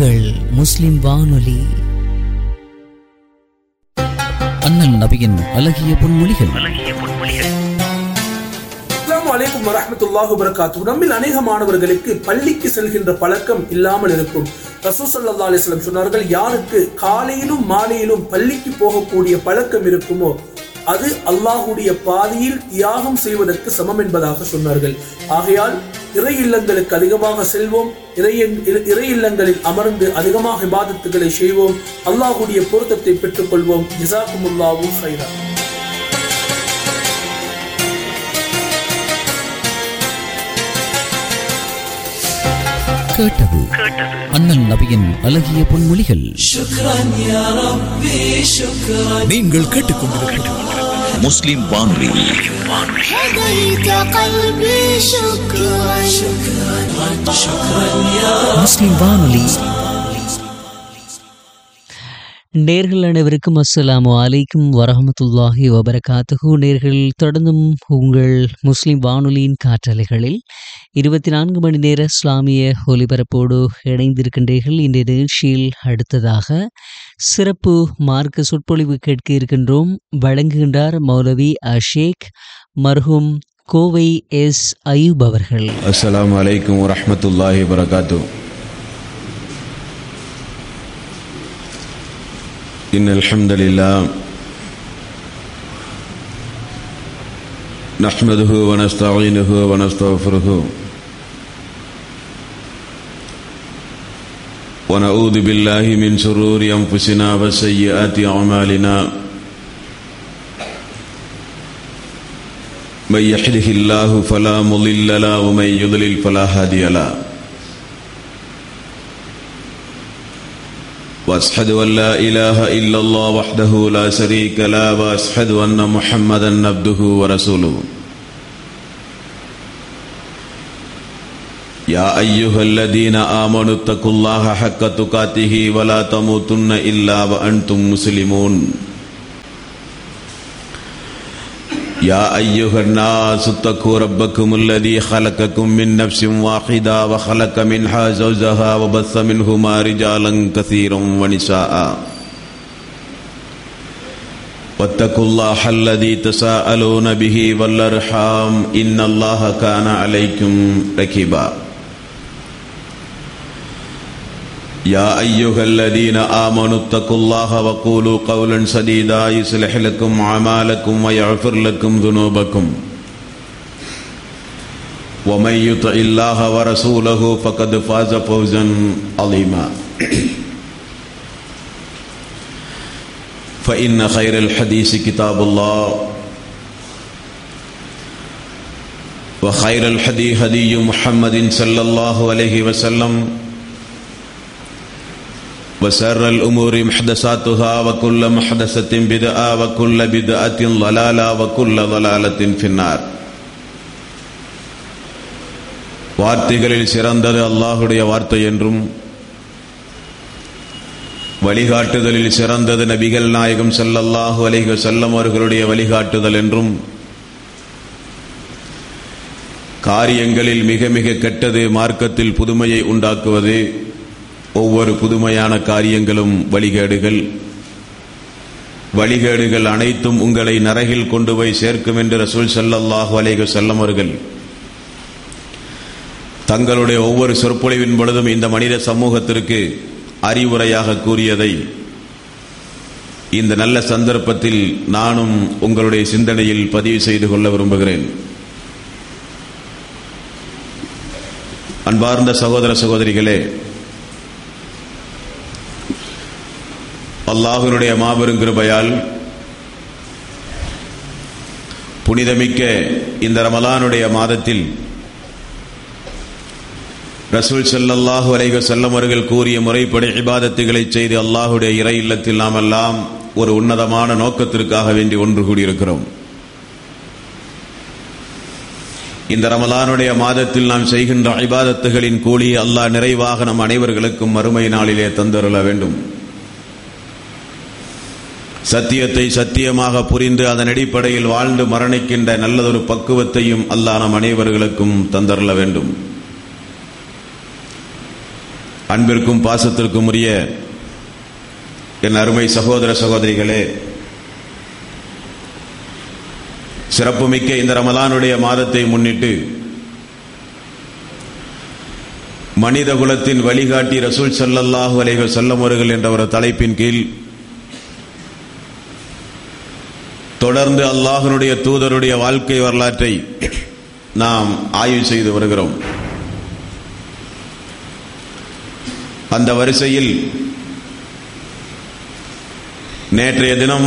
உங்கள் முஸ்லிம் வானொலி அண்ணல் நபியின் அழகிய பொன்மொழிகள் அஸ்ஸலாமு அலைக்கும் வரஹ்மத்துல்லாஹி வபரகாத்துஹு நம்மில் அநேக மாணவர்களுக்கு பள்ளிக்கு செல்கின்ற பழக்கம் இல்லாமல் இருக்கும் ரசூல் ஸல்லல்லாஹு அலைஹி வஸல்லம் சொன்னார்கள் யாருக்கு காலையிலும் மாலையிலும் பள்ளிக்கு போகக்கூடிய பழக்கம் இருக்குமோ அது அல்லாஹ்வுடைய பாதையில் தியாகம் செய்வதற்கு சமம் என்பதாக சொன்னார்கள் ஆகையால் இறை இல்லங்களுக்கு அதிகமாக செல்வோம் இறை இறை இல்லங்களில் அமர்ந்து அதிகமாக இபாதத்துகளை செய்வோம் அல்லாஹ்வுடைய பொருத்தத்தை பெற்றுக்கொள்வோம் ஜிசாக்குமுல்லாஹு ஹைரா கேட்டது அண்ணல் நபியின் அழகிய பொன்மொழிகள் நீங்கள் கேட்டுக்கொண்டிருப்பது முஸ்லிம் வானொலி هديت قلبي شكرا முஸ்லிம் வானொலி நேர்கள் அனைவருக்கும் அஸ்ஸலாமு அலைக்கும் வரஹமத்துல்லாஹி வபரகாத்துஹு நேர்கள் தொடர்ந்தும் உங்கள் முஸ்லிம் வானொலியின் காற்றலைகளில் இருபத்தி நான்கு மணி நேர இஸ்லாமிய ஒலிபரப்போடு இணைந்திருக்கின்றீர்கள் இந்த நிகழ்ச்சியில் அடுத்ததாக சிறப்பு மார்க்க சொற்பொழிவு கேட்க இருக்கின்றோம் வழங்குகின்றார் மௌலவி அஷேக் மர்ஹூம் கோவை எஸ் அயூப் அவர்கள் السلام عليكم ورحمة الله وبركاته إن الحمد لله نحمده ونستعينه ونستغفره ونعوذ بالله من شرور أنفسنا وسيئات أعمالنا من يحده الله فلا مضل له ومن يضلل فلا هادي له واشهد ان لا اله الا الله وحده لا شريك له واشهد ان محمدا عبده ورسوله يا ايها الذين امنوا اتقوا الله حق تقاته ولا تموتن الا وانتم مسلمون يا أيها الناس اتقوا ربكم الذي خلقكم من نفس واحدة وخلق منها زوجها وبث منهما رجالا كثيرا ونساء واتقوا الله الذي تساءلون به والأرحام إن الله كان عليكم ركيبا يا أيها الذين آمنوا اتقوا الله وقولوا قولا سديدا يصلح لكم أعمالكم ويغفر لكم ذنوبكم ومن يطع الله ورسوله فقد فاز فوزا عظيما فإن خير الحديث كتاب الله وخير الحدي هدي محمد صلى الله عليه وسلم وسر الأمور محدثاتها وكل محدثة بدعة وكل بدعة ضلالة وكل ضلالة في النار வார்த்தைகளில் சிறந்தது அல்லாஹுடைய வார்த்தை என்றும் வழிகாட்டுதலில் சிறந்தது நபிகள் நாயகம் ஸல்லல்லாஹு அலைஹி வஸல்லம் அவர்களுடைய வழிகாட்டுதல் என்றும் காரியங்களில் மிக மிக கெட்டது மார்க்கத்தில் புதுமையை உண்டாக்குவது ஒவ்வொரு புதுமையான காரியங்களும் வழிகேடுகள் வழிகேடுகள் அனைத்தும் உங்களை நரகில் கொண்டு போய் சேர்க்கும் என்று ரசூல் ஸல்லல்லாஹு அலைஹி வஸல்லம் அவர்கள் தங்களுடைய ஒவ்வொரு சொற்பொழிவின் பொழுதும் இந்த மனித சமூகத்திற்கு அறிவுரையாக கூறியதை இந்த நல்ல சந்தர்ப்பத்தில் நானும் உங்களுடைய சிந்தனையில் பதிவு செய்து கொள்ள விரும்புகிறேன் அன்பார்ந்த சகோதர சகோதரிகளே அல்லாஹினுடைய மாபெரும் கிருபையால் புனிதமிக்க இந்த ரமலானுடைய மாதத்தில் ரசூல் ஸல்லல்லாஹு அலைஹி வஸல்லம் அவர்கள் கூறிய முறைப்படி இபாதத்துகளை செய்து அல்லாஹுடைய இறை இல்லத்தில் நாம் எல்லாம் ஒரு உன்னதமான நோக்கத்திற்காக வேண்டி ஒன்று கூடியிருக்கிறோம் இந்த ரமலானுடைய மாதத்தில் நாம் செய்கின்ற இபாதத்துகளின் கூலி அல்லாஹ் நிறைவாக நம் அனைவர்களுக்கும் மறுமை நாளிலே தந்தருள வேண்டும் சத்தியத்தை சத்தியமாக புரிந்து அதன் அடிப்படையில் வாழ்ந்து மரணிக்கின்ற நல்லதொரு பக்குவத்தையும் அல்லாஹ் நம் அனைவர்களுக்கும் தந்தருள வேண்டும் அன்பிற்கும் பாசத்திற்கும் உரிய என் அருமை சகோதர சகோதரிகளே சிறப்புமிக்க இந்த ரமலானுடைய மாதத்தை முன்னிட்டு மனித குலத்தின் வழிகாட்டி ரசூல் ஸல்லல்லாஹு அலைஹி வஸல்லம் அவர்கள் என்ற ஒரு தலைப்பின் கீழ் தொடர்ந்து அல்லாஹ்வினுடைய தூதருடைய வாழ்க்கை வரலாற்றை நாம் ஆய்வு செய்து வருகிறோம் அந்த வரிசையில் நேற்றைய தினம்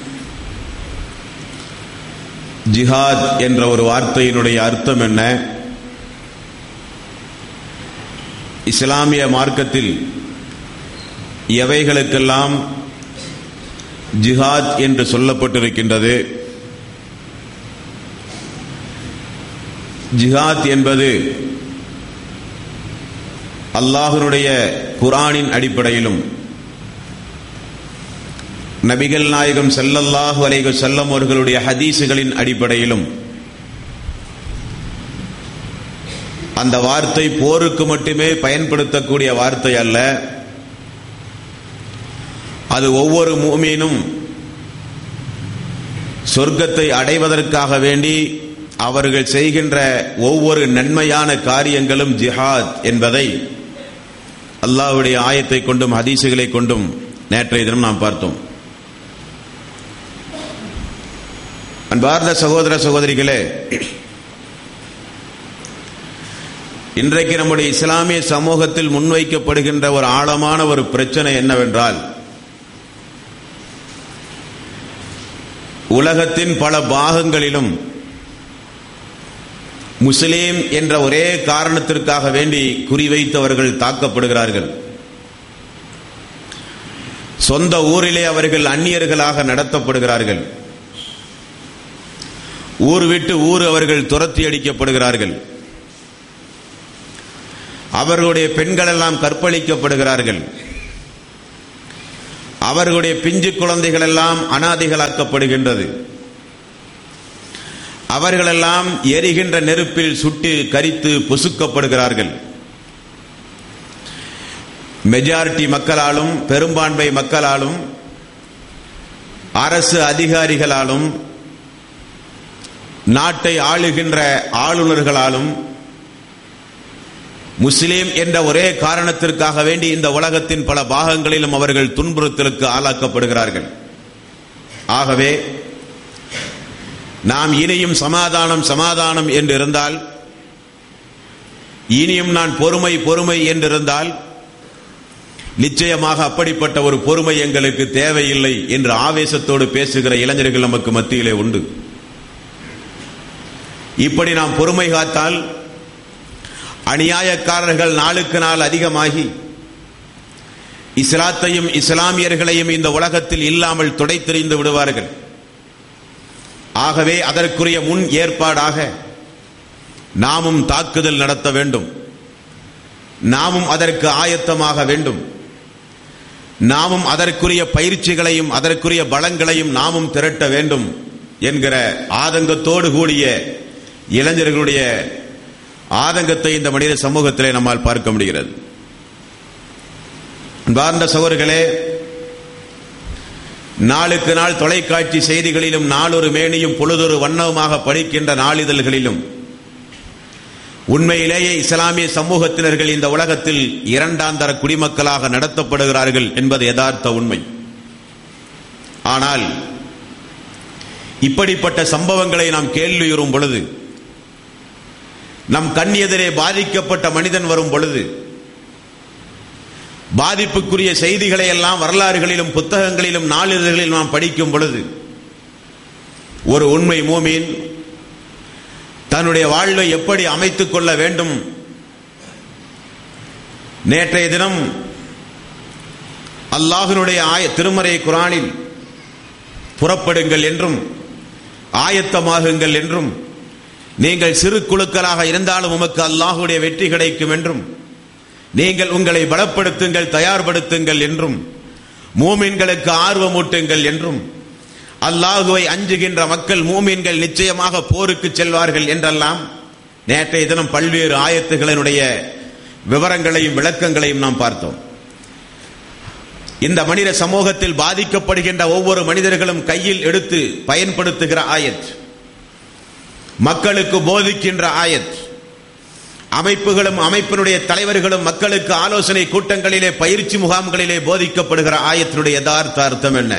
ஜிஹாத் என்ற ஒரு வார்த்தையினுடைய அர்த்தம் என்ன இஸ்லாமிய மார்க்கத்தில் எவைகளுக்கெல்லாம் ஜிஹாத் என்று சொல்லப்பட்டிருக்கின்றது ஜிஹாத் என்பது அல்லாஹனுடைய குரானின் அடிப்படையிலும் நபிகள் நாயகம் செல்லல்லாஹு அலைஹி செல்லம் அவர்களுடைய ஹதீசுகளின் அடிப்படையிலும் அந்த வார்த்தை போருக்கு மட்டுமே பயன்படுத்தக்கூடிய வார்த்தை அல்ல அது ஒவ்வொரு மூமீனும் சொர்க்கத்தை அடைவதற்காக வேண்டி அவர்கள் செய்கின்ற ஒவ்வொரு நன்மையான காரியங்களும் ஜிஹாத் என்பதை அல்லாஹ்வுடைய ஆயத்தை கொண்டும் ஹதீசுகளை கொண்டும் நேற்றைய தினம் நாம் பார்த்தோம் அன்பார்ந்த சகோதர சகோதரிகளே இன்றைக்கு நம்முடைய இஸ்லாமிய சமூகத்தில் முன்வைக்கப்படுகின்ற ஒரு ஆழமான ஒரு பிரச்சனை என்னவென்றால் உலகத்தின் பல பாகங்களிலும் முஸ்லீம் என்ற ஒரே காரணத்திற்காக வேண்டி குறிவைத்தவர்கள் தாக்கப்படுகிறார்கள் சொந்த ஊரிலே அவர்கள் அந்நியர்களாக நடத்தப்படுகிறார்கள் ஊர் விட்டு ஊர் அவர்கள் துரத்தி அடிக்கப்படுகிறார்கள் அவர்களுடைய பெண்கள் எல்லாம் கற்பழிக்கப்படுகிறார்கள் அவர்களுடைய பிஞ்சு குழந்தைகள் எல்லாம் அனாதைகளாக்கப்படுகின்றது அவர்களெல்லாம் எரிகின்ற நெருப்பில் சுட்டு கரித்து பொசுக்கப்படுகிறார்கள் மெஜாரிட்டி மக்களாலும் பெரும்பான்மை மக்களாலும் அரசு அதிகாரிகளாலும் நாட்டை ஆளுகின்ற ஆளுநர்களாலும் முஸ்லீம் என்ற ஒரே காரணத்திற்காக வேண்டி இந்த உலகத்தின் பல பாகங்களிலும் அவர்கள் துன்புறுத்தலுக்கு ஆளாக்கப்படுகிறார்கள் ஆகவே நாம் இனியும் சமாதானம் சமாதானம் என்று இருந்தால் இனியும் நான் பொறுமை பொறுமை என்றிருந்தால் நிச்சயமாக அப்படிப்பட்ட ஒரு பொறுமை எங்களுக்கு தேவையில்லை என்று ஆவேசத்தோடு பேசுகிற இளைஞர்கள் நமக்கு மத்தியிலே உண்டு இப்படி நாம் பொறுமை காத்தால் அநியாயக்காரர்கள் நாளுக்கு நாள் அதிகமாகி இஸ்லாத்தையும் இஸ்லாமியர்களையும் இந்த உலகத்தில் இல்லாமல் துடைத்தெறிந்து விடுவார்கள் ஆகவே அதற்குரிய முன் ஏற்பாடாக நாமும் தாக்குதல் நடத்த வேண்டும் நாமும் அதற்கு ஆயத்தமாக வேண்டும் நாமும் அதற்குரிய பயிற்சிகளையும் அதற்குரிய பலங்களையும் நாமும் திரட்ட வேண்டும் என்கிற ஆதங்கத்தோடு கூடிய இளைஞர்களுடைய ஆதங்கத்தை இந்த மனித சமூகத்திலே நம்மால் பார்க்க முடிகிறது அன்பார்ந்த சகோதரர்களே நாளுக்கு நாள் தொலைக்காட்சி செய்திகளிலும் நாளொரு மேனியும் பொழுதொரு வண்ணவுமாக படிக்கின்ற நாளிதழ்களிலும் உண்மையிலேயே இஸ்லாமிய சமூகத்தினர்கள் இந்த உலகத்தில் இரண்டாந்தர குடிமக்களாக நடத்தப்படுகிறார்கள் என்பது யதார்த்த உண்மை ஆனால் இப்படிப்பட்ட சம்பவங்களை நாம் கேள்வியுறும் பொழுது நம் கண் எதிரே பாதிக்கப்பட்ட மனிதன் வரும் பொழுது பாதிப்புக்குரிய செய்திகளை எல்லாம் வரலாறுகளிலும் புத்தகங்களிலும் நாளிதழ்களிலும் நாம் படிக்கும் பொழுது ஒரு உண்மை மூமீன் தன்னுடைய வாழ்வை எப்படி அமைத்துக் கொள்ள வேண்டும் நேற்றைய தினம் அல்லாஹினுடைய ஆய திருமறை குரானில் புறப்படுங்கள் என்றும் ஆயத்தமாகுங்கள் என்றும் நீங்கள் சிறு குழுக்களாக இருந்தாலும் உமக்கு அல்லாஹுடைய வெற்றி கிடைக்கும் என்றும் நீங்கள் உங்களை பலப்படுத்துங்கள் தயார்படுத்துங்கள் என்றும் மூமின்களுக்கு ஆர்வமூட்டுங்கள் என்றும் அல்லாஹுவை அஞ்சுகின்ற மக்கள் மூமின்கள் நிச்சயமாக போருக்கு செல்வார்கள் என்றெல்லாம் நேற்றைய தினம் பல்வேறு ஆயத்துகளினுடைய விவரங்களையும் விளக்கங்களையும் நாம் பார்த்தோம் இந்த மனித சமூகத்தில் பாதிக்கப்படுகின்ற ஒவ்வொரு மனிதர்களும் கையில் எடுத்து பயன்படுத்துகிற ஆயத் மக்களுக்கு போதிக்கின்ற ஆயத் அமைப்புகளும் அமைப்பினுடைய தலைவர்களும் மக்களுக்கு ஆலோசனை கூட்டங்களிலே பயிற்சி முகாம்களிலே போதிக்கப்படுகிற ஆயத்தினுடைய யதார்த்த அர்த்தம் என்ன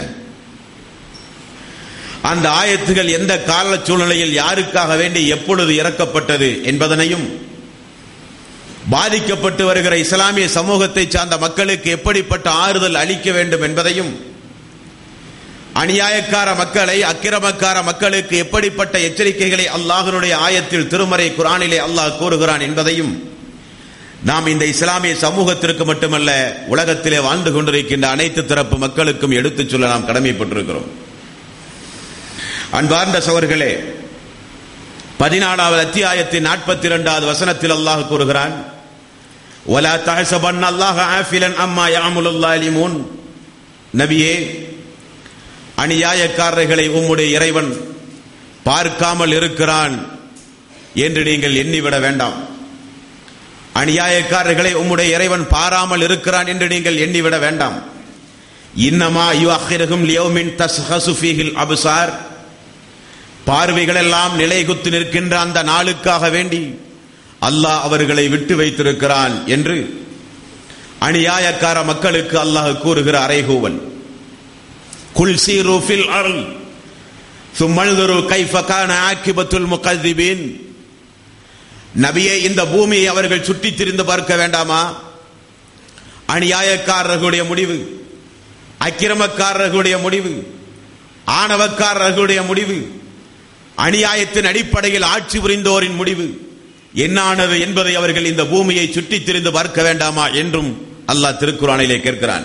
அந்த ஆயத்துகள் எந்த கால சூழ்நிலையில் யாருக்காக வேண்டி எப்பொழுது இறக்கப்பட்டது என்பதனையும் பாதிக்கப்பட்டு வருகிற இஸ்லாமிய சமூகத்தை சார்ந்த மக்களுக்கு எப்படிப்பட்ட ஆறுதல் அளிக்க வேண்டும் என்பதையும் அநியாயக்கார மக்களை அக்கிரமக்கார மக்களுக்கு எப்படிப்பட்ட எச்சரிக்கைகளை அல்லாஹனுடைய ஆயத்தில் திருமறை குரானிலே அல்லாஹ் கூறுகிறான் என்பதையும் நாம் இந்த இஸ்லாமிய சமூகத்திற்கு மட்டுமல்ல உலகத்திலே வாழ்ந்து கொண்டிருக்கின்ற அனைத்து தரப்பு மக்களுக்கும் எடுத்துச் சொல்ல நாம் கடமைப்பட்டிருக்கிறோம் அன்பார்ந்த சவர்களே பதினாலாவது அத்தியாயத்தின் நாற்பத்தி இரண்டாவது வசனத்தில் அல்லாஹ் கூறுகிறான் ولا تحسبن الله عافلا عما يعمل الظالمون நபியே அநியாயக்காரர்களை உம்முடைய இறைவன் பார்க்காமல் இருக்கிறான் என்று நீங்கள் எண்ணிவிட வேண்டாம் அநியாயக்காரர்களை உம்முடைய இறைவன் பாராமல் இருக்கிறான் என்று நீங்கள் எண்ணிவிட வேண்டாம் இன்னமா யு அஹிரகும் லியோமின் தஸ்ஹசு ஃபீஹில் அபுசார் பார்வைகள் எல்லாம் நிலைகுத்து நிற்கின்ற அந்த நாளுக்காக வேண்டி அல்லாஹ் அவர்களை விட்டு வைத்திருக்கிறான் என்று அநியாயக்கார மக்களுக்கு அல்லாஹ் கூறுகிற அறைகூவல் குல் சீரு ஃபில் அருள் சும்மல்துரு கைஃப கான ஆக்கிபத்துல் முகதிபீன் நபியே இந்த பூமியை அவர்கள் சுற்றித் திரிந்து பார்க்க வேண்டாமா அநியாயக்காரர்களுடைய முடிவு அக்கிரமக்காரர்களுடைய முடிவு ஆணவக்காரர்களுடைய முடிவு அநியாயத்தின் அடிப்படையில் ஆட்சி புரிந்தோரின் முடிவு என்னானது என்பதை அவர்கள் இந்த பூமியை சுற்றித் திரிந்து பார்க்க வேண்டாமா என்றும் அல்லாஹ் திருக்குறானிலே கேட்கிறான்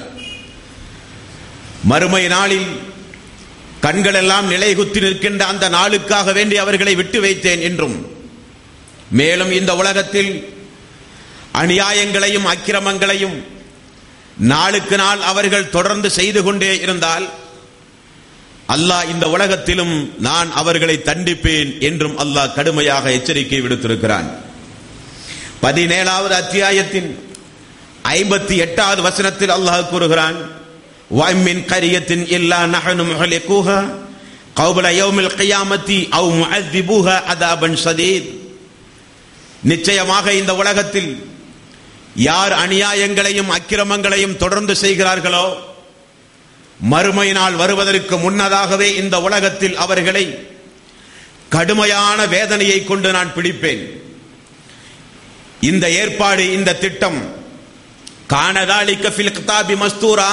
மறுமை நாளில் கண்கள் எல்லாம் நிலைகுத்தி நிற்கின்ற அந்த நாளுக்காக வேண்டி அவர்களை விட்டு வைத்தேன் என்றும் மேலும் இந்த உலகத்தில் அநியாயங்களையும் அக்கிரமங்களையும் நாளுக்கு நாள் அவர்கள் தொடர்ந்து செய்து கொண்டே இருந்தால் அல்லாஹ் இந்த உலகத்திலும் நான் அவர்களை தண்டிப்பேன் என்றும் அல்லாஹ் கடுமையாக எச்சரிக்கை விடுத்திருக்கிறான் பதினேழாவது அத்தியாயத்தின் ஐம்பத்தி எட்டாவது வசனத்தில் அல்லாஹ் கூறுகிறான் وَمِنْ قَرْيَةٍ إِلَّا نَحْنُ مُهْلِكُوهَا قَبْلَ يَوْمِ الْقِيَامَةِ أَوْ مُعَذِّبُوهَا عَذَابًا شَدِيدًا நிச்சயமாக இந்த உலகத்தில் யார் அநியாயங்களையும் அக்கிரமங்களையும் தொடர்ந்து செய்கிறார்களோ மறுமை நாள் வருவதற்கு முன்னதாகவே இந்த உலகத்தில் அவர்களை கடுமையான வேதனையை கொண்டு நான் பிடிப்பேன் இந்த ஏற்பாடு இந்த திட்டம் காணதாலிக்க ஃபில் கிதாபி மஸ்தூரா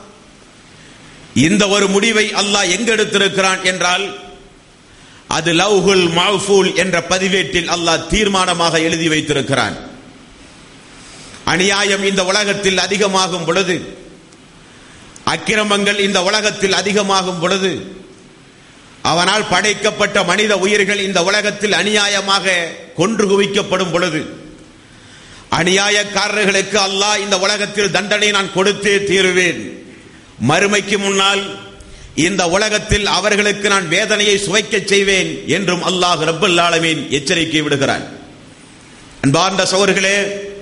இந்த ஒரு முடிவை அல்லாஹ் எங்க எடுத்திருக்கிறான் என்றால் அது லவ்ஹுல் மஹ்ஃபூல் என்ற பதிவேட்டில் அல்லாஹ் தீர்மானமாக எழுதி வைத்திருக்கிறான் அநியாயம் இந்த உலகத்தில் அதிகமாகும் பொழுது அக்கிரமங்கள் இந்த உலகத்தில் அதிகமாகும் பொழுது அவனால் படைக்கப்பட்ட மனித உயிர்கள் இந்த உலகத்தில் அநியாயமாக கொன்று குவிக்கப்படும் பொழுது அநியாயக்காரர்களுக்கு அல்லாஹ் இந்த உலகத்தில் தண்டனை நான் கொடுத்தே தீருவேன் மறுமைக்கு முன்னால் இந்த உலகத்தில் அவர்களுக்கு நான் வேதனையை சுவைக்க செய்வேன் என்றும் அல்லாஹ் ரப்பல் ஆலமீன் எச்சரிக்கை விடுகிறான் அன்பார்ந்த சோர்களே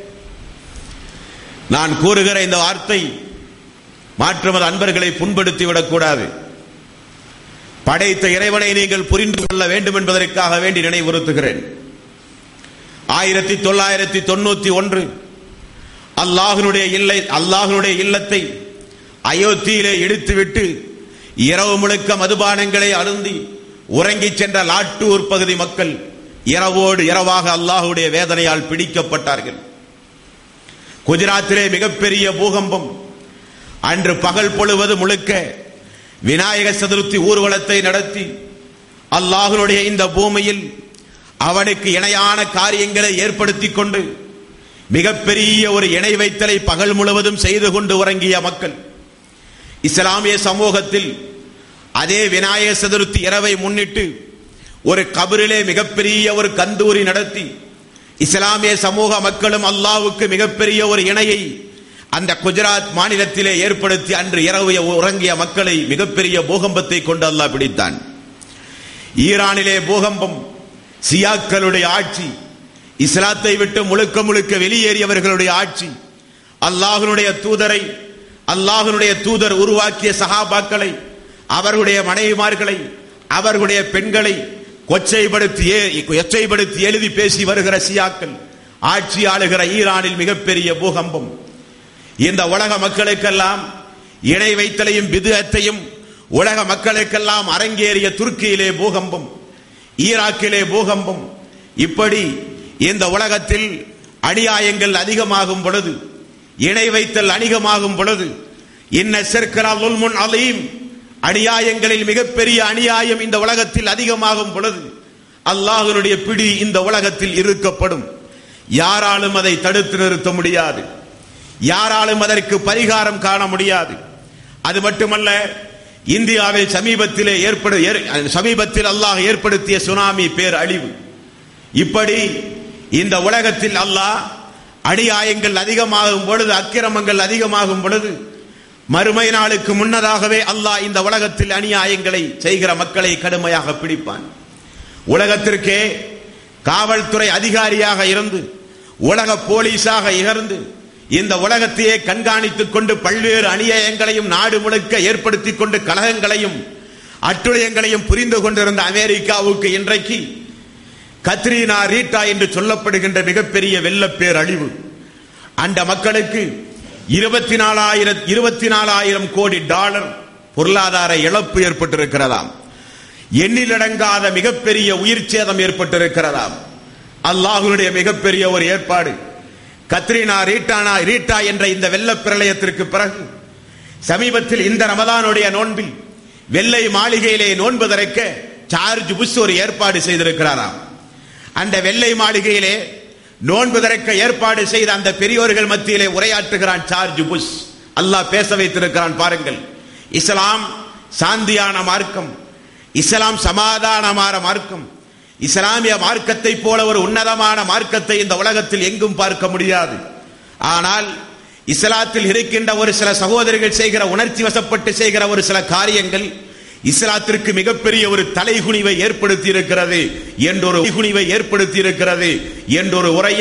நான் கூறுகிற இந்த வார்த்தை மாற்றுமது அன்பர்களை புண்படுத்தி விடக்கூடாது படைத்த இறைவனை நீங்கள் புரிந்து கொள்ள வேண்டும் என்பதற்காக வேண்டி நினைவுறுத்துகிறேன் ஆயிரத்தி தொள்ளாயிரத்தி தொண்ணூத்தி ஒன்று அல்லாஹனுடைய இல்லை அல்லாஹனுடைய இல்லத்தை அயோத்தியிலே இடித்துவிட்டு இரவு முழுக்க மதுபானங்களை அருந்தி உறங்கிச் சென்ற லாட்டூர் பகுதி மக்கள் இரவோடு இரவாக அல்லாஹுடைய வேதனையால் பிடிக்கப்பட்டார்கள் குஜராத்திலே மிகப்பெரிய பூகம்பம் அன்று பகல் பொழுவது முழுக்க விநாயக சதுர்த்தி ஊர்வலத்தை நடத்தி அல்லாஹனுடைய இந்த பூமியில் அவனுக்கு இணையான காரியங்களை ஏற்படுத்தி கொண்டு மிகப்பெரிய ஒரு இணை வைத்தலை பகல் முழுவதும் செய்து கொண்டு உறங்கிய மக்கள் இஸ்லாமிய சமூகத்தில் அதே விநாயக சதுர்த்தி இரவை முன்னிட்டு ஒரு கபரிலே மிகப்பெரிய ஒரு கந்தூரி நடத்தி இஸ்லாமிய சமூக மக்களும் அல்லாவுக்கு மிகப்பெரிய ஒரு இணையை அந்த குஜராத் மாநிலத்திலே ஏற்படுத்தி அன்று இரவு உறங்கிய மக்களை மிகப்பெரிய பூகம்பத்தை கொண்டு அல்லாஹ் பிடித்தான் ஈரானிலே பூகம்பம் சியாக்களுடைய ஆட்சி இஸ்லாத்தை விட்டு முழுக்க முழுக்க வெளியேறியவர்களுடைய ஆட்சி அல்லாஹ்வுடைய தூதரை அல்லாஹ்வுடைய தூதர் உருவாக்கிய சஹாபாக்களை அவர்களுடைய மனைவிமார்களை அவர்களுடைய பெண்களை கொச்சைப்படுத்தி ஏ- கொச்சைப்படுத்தி எழுதி பேசி வருகிற சியாக்கள் ஆட்சி ஆளுகிற ஈரானில் மிகப்பெரிய பூகம்பம் இந்த உலக மக்களுக்கெல்லாம் இணை வைத்தலையும் பிதுஅத்தையும் உலக மக்களுக்கெல்லாம் அரங்கேறிய துருக்கியிலே பூகம்பம் ஈராக்கிலே பூகம்பம் இப்படி இந்த உலகத்தில் அநியாயங்கள் அதிகமாகும் பொழுது இணை வைத்தல் அதிகமாகும் பொழுது இன்ன சிற்கலால் உல்முன் அலீம் அநியாயங்களில் மிகப்பெரிய அநியாயம் இந்த உலகத்தில் அதிகமாகும் பொழுது அல்லாஹ்வுடைய பிடி இந்த உலகத்தில் இருக்கப்படும் யாராலும் அதை தடுத்து நிறுத்த முடியாது யாராலும் அதற்கு பரிகாரம் காண முடியாது அது மட்டுமல்ல இந்தியாவில் சமீபத்திலே ஏற்படு ஏற்- சமீபத்தில் அல்லாஹ் ஏற்படுத்திய சுனாமி பேர் அழிவு இப்படி இந்த உலகத்தில் அல்லாஹ் அநியாயங்கள் அதிகமாகும் பொழுது அக்கிரமங்கள் அதிகமாகும் பொழுது மறுமை நாளுக்கு முன்னதாகவே அல்லாஹ் இந்த உலகத்தில் அநியாயங்களை செய்கிற மக்களை கடுமையாக பிடிப்பான் உலகத்திற்கே காவல்துறை அதிகாரியாக இருந்து உலக போலீஸாக இகர்ந்து இந்த உலகத்தையே கண்காணித்துக் கொண்டு பல்வேறு அநியாயங்களையும் நாடு முழுக்க ஏற்படுத்திக் கொண்டு கலகங்களையும் அட்டுழியங்களையும் புரிந்து கொண்டிருந்த அமெரிக்காவுக்கு இன்றைக்கு கத்ரீனா ரீட்டா என்று சொல்லப்படுகின்ற மிகப்பெரிய வெள்ளப்பேர் அழிவு அந்த மக்களுக்கு இருபத்தி நாலாயிரம் இருபத்தி நாலாயிரம் கோடி டாலர் பொருளாதார இழப்பு ஏற்பட்டிருக்கிறதாம் எண்ணிலடங்காத மிகப்பெரிய உயிர் சேதம் ஏற்பட்டிருக்கிறதாம் அல்லாஹ்வுடைய மிகப்பெரிய ஒரு ஏற்பாடு கத்ரீனா ரீட்டானா ரீட்டா என்ற இந்த வெள்ளப் பிரளயத்திற்கு பிறகு சமீபத்தில் இந்த ரமதானுடைய நோன்பில் வெள்ளை மாளிகையிலே நோன்பு திறக்க சார்ஜ் புஷ் ஒரு ஏற்பாடு செய்திருக்கிறாராம் அந்த வெள்ளை மாளிகையிலே நோன்பு திறக்க ஏற்பாடு செய்த அந்த பெரியோர்கள் மத்தியிலே உரையாற்றுகிறான் சார்ஜ் புஷ் அல்லாஹ் பேச வைத்திருக்கிறான் பாருங்கள் இஸ்லாம் சாந்தியான மார்க்கம் இஸ்லாம் சமாதானமான மார்க்கம் இஸ்லாமிய மார்க்கத்தை போல ஒரு உன்னதமான மார்க்கத்தை இந்த உலகத்தில் எங்கும் பார்க்க முடியாது ஆனால் இஸ்லாத்தில் இருக்கின்ற ஒரு சில சகோதரிகள் செய்கிற உணர்ச்சி வசப்பட்டு செய்கிற ஒரு சில காரியங்கள் இஸ்லாத்திற்கு மிகப்பெரிய ஒரு தலைகுனிவை ஏற்படுத்தி இருக்கிறது என்றொரு குனிவை ஏற்படுத்தி இருக்கிறது என்றொரு உரையை